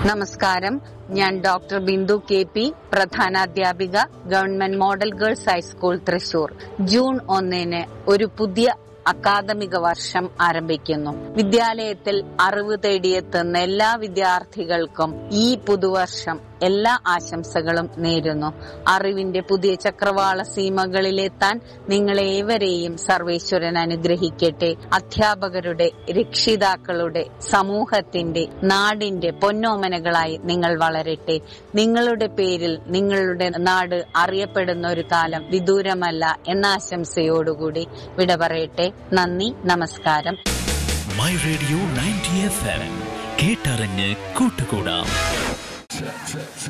നമസ്കാരം ഞാൻ doctor Bindu K P പ്രധാനാധ്യാപിക government model girls high school Thrissur June ഒന്നിന് ഒരു പുതിയ അക്കാദമിക വർഷം ആരംഭിക്കുന്നു വിദ്യാലയത്തിൽ അറിവ് തേടിയെത്തുന്ന എല്ലാ വിദ്യാർത്ഥികൾക്കും ഈ പുതുവർഷം എല്ലാ ആശംസകളും നേരുന്നു അറിവിന്റെ പുതിയ ചക്രവാള സീമകളിലെത്താൻ നിങ്ങളേവരെയും സർവേശ്വരൻ അനുഗ്രഹിക്കട്ടെ അധ്യാപകരുടെ രക്ഷിതാക്കളുടെ സമൂഹത്തിന്റെ നാടിന്റെ പൊന്നോമനകളായി നിങ്ങൾ വളരട്ടെ നിങ്ങളുടെ പേരിൽ നിങ്ങളുടെ നാട് അറിയപ്പെടുന്ന ഒരു കാലം വിദൂരമല്ല എന്ന ആശംസയോടുകൂടി വിട പറയട്ടെ നന്ദി നമസ്കാരം my radio ninety F M കേട്ടറിഞ്ഞ് കൂട്ടുകൂടാം